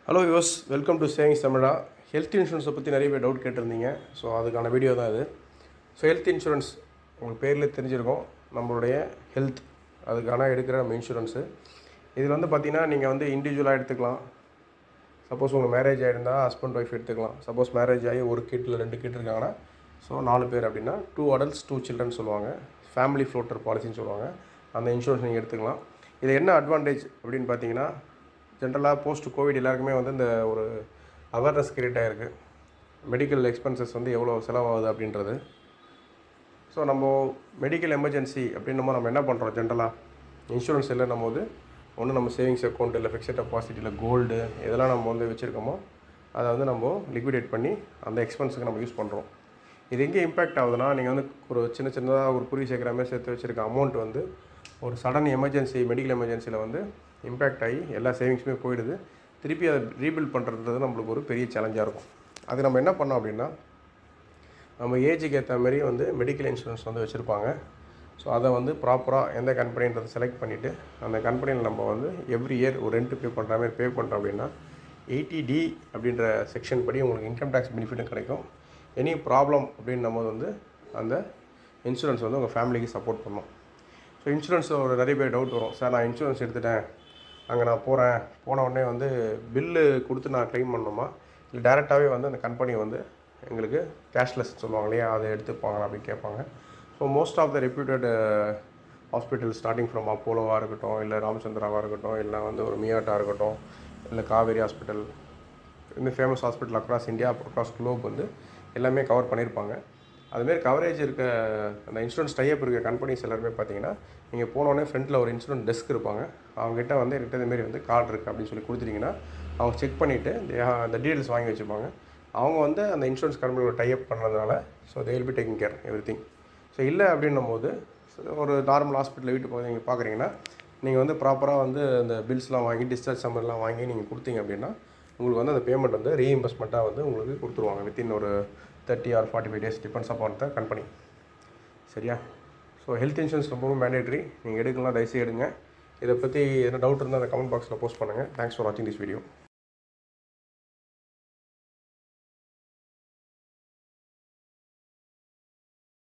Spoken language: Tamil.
hello guys welcome to savings தமிழா ஹெல்த் இன்சூரன்ஸை பற்றி நிறைய பேர் டவுட் கேட்டிருந்தீங்க ஸோ அதுக்கான வீடியோ தான் இது ஸோ ஹெல்த் இன்சூரன்ஸ் உங்களுக்கு பேரில் தெரிஞ்சிருக்கும் நம்மளுடைய ஹெல்த் அதுக்கான எடுக்கிற நம்ம இன்சூரன்ஸு இதில் வந்து பார்த்தீங்கன்னா நீங்கள் வந்து இண்டிவிஜுவலாக எடுத்துக்கலாம் சப்போஸ் உங்கள் மேரேஜ் ஆகிருந்தால் ஹஸ்பண்ட் ஒய்ஃப் எடுத்துக்கலாம் சப்போஸ் மேரேஜ் ஆகி ஒரு கிட் இல்லை ரெண்டு கிட் இருக்காங்கன்னா ஸோ நாலு பேர் அப்படின்னா டூ அடல்ட்ஸ் டூ சில்ட்ரன் சொல்லுவாங்க ஃபேமிலி ஃப்ளோட்டர் பாலிசின்னு சொல்லுவாங்க அந்த இன்சூரன்ஸ் நீங்கள் எடுத்துக்கலாம் இது என்ன அட்வான்டேஜ் அப்படின்னு பார்த்தீங்கன்னா ஜென்ரலாக போஸ்ட் கோவிட் எல்லாருக்குமே வந்து இந்த ஒரு அவேர்னஸ் கிரியேட் ஆகிருக்கு மெடிக்கல் எக்ஸ்பென்சஸ் வந்து எவ்வளோ செலவாகுது அப்படின்றது ஸோ நம்ம மெடிக்கல் எமர்ஜென்சி அப்படின்னும் நம்ம என்ன பண்ணுறோம் ஜென்ரலாக இன்சூரன்ஸ் இல்லைன்னும் போது ஒன்று நம்ம சேவிங்ஸ் அக்கௌண்ட் இல்லை ஃபிக்ஸட் டெபாசிட் இல்லை கோல்டு இதெல்லாம் நம்ம வந்து வச்சுருக்கோமோ அதை வந்து நம்ம லிக்விடேட் பண்ணி அந்த எக்ஸ்பென்ஸுக்கு நம்ம யூஸ் பண்ணுறோம் இது எங்கே இம்பேக்ட் ஆகுதுன்னா நீங்கள் வந்து ஒரு சின்ன சின்னதாக ஒரு குறி சேர்க்குற மாதிரி சேர்த்து வச்சுருக்க அமௌண்ட் வந்து ஒரு சடன் எமர்ஜென்சி மெடிக்கல் எமர்ஜென்சியில் வந்து இம்பேக்ட் ஆகி எல்லா சேவிங்ஸுமே போயிடுது திருப்பி அதை ரீபில்ட் பண்ணுறது நம்மளுக்கு ஒரு பெரிய சேலஞ்சாக இருக்கும் அது நம்ம என்ன பண்ணோம் அப்படின்னா நம்ம ஏஜுக்கு ஏற்ற மாதிரி வந்து மெடிக்கல் இன்சூரன்ஸ் வந்து வச்சுருப்பாங்க ஸோ அதை வந்து ப்ராப்பராக எந்த கம்பெனின்றதை செலக்ட் பண்ணிவிட்டு அந்த கம்பெனியில் நம்ம வந்து எவ்ரி இயர் ஒரு ரெண்ட் பே பண்ணுற மாதிரி பே பண்ணுறோம் அப்படின்னா எயிட்டி டி அப்படின்ற செக்ஷன் படி உங்களுக்கு இன்கம் டேக்ஸ் பெனிஃபிட்டும் கிடைக்கும் எனி ப்ராப்ளம் அப்படின்னும் போது வந்து அந்த இன்சூரன்ஸ் வந்து உங்கள் ஃபேமிலிக்கு சப்போர்ட் பண்ணும் ஸோ இன்சூரன்ஸ் ஒரு நிறைய பேர் டவுட் வரும் சார் நான் இன்சூரன்ஸ் எடுத்துட்டேன் அங்கே நான் போகிறேன் போன உடனே வந்து பில்லு கொடுத்து நான் க்ளைம் பண்ணணுமா இல்லை டேரெக்டாகவே வந்து அந்த கம்பெனி வந்து எங்களுக்கு கேஷ்லெஸ் சொல்லுவாங்க இல்லையா அதை எடுத்துப்பாங்க அப்படின்னு கேட்பாங்க so most of the reputed hospital starting from அப்போலோவாக இருக்கட்டும் இல்லை ராமச்சந்திராவாக இருக்கட்டும் இல்லை வந்து ஒரு மியாட்டாக இருக்கட்டும் இல்லை காவேரி ஹாஸ்பிட்டல் இந்த famous hospital across India across globe வந்து எல்லாமே கவர் பண்ணியிருப்பாங்க அதுமாரி கவரேஜ் இருக்க அந்த இன்சூரன்ஸ் டைப் இருக்க கம்பெனிஸ் எல்லாருமே பார்த்தீங்கன்னா நீங்கள் போனோடனே ஃப்ரண்ட்டில் ஒரு இன்சூரன்ஸ் டெஸ்க் இருப்பாங்க அவங்ககிட்ட வந்து என்கிட்ட இதுமாரி வந்து கார்டு இருக்குது அப்படின்னு சொல்லி கொடுத்துட்டிங்கன்னா அவங்க செக் பண்ணிவிட்டு அந்த டீட்டெயில்ஸ் வாங்கி வச்சுப்பாங்க அவங்க வந்து அந்த இன்சூரன்ஸ் கம்பெனியோட டைப் பண்ணுறதுனால so they will be taking care everything so இல்லை அப்படின்னும் போது ஒரு நார்மல் ஹாஸ்பிட்டலில் வீட்டுக்கு போய் நீங்கள் பார்க்குறீங்கன்னா நீங்கள் வந்து ப்ராப்பராக வந்து அந்த பில்ஸ்லாம் வாங்கி டிஸ்சார்ஜ் சம்மர்லாம் வாங்கி நீங்கள் கொடுத்தீங்க அப்படின்னா உங்களுக்கு வந்து அந்த பேமெண்ட் வந்து ரீஇம்பர்ஸ்மெண்ட்டாக வந்து உங்களுக்கு கொடுத்துருவாங்க வித்தின் ஒரு thirty or forty five days depends upon the company சரியா ஸோ ஹெல்த் இன்சூரன்ஸ் ரொம்பவும் மேண்டேட்ரி நீங்கள் எடுக்கலாம் தயவுசெய்து எடுங்க இதை பற்றி எதனா டவுட் இருந்தால் அந்த கமெண்ட் பாக்ஸில் போஸ்ட் பண்ணுங்கள் தேங்க்ஸ் ஃபார் வாட்சிங் திஸ் வீடியோ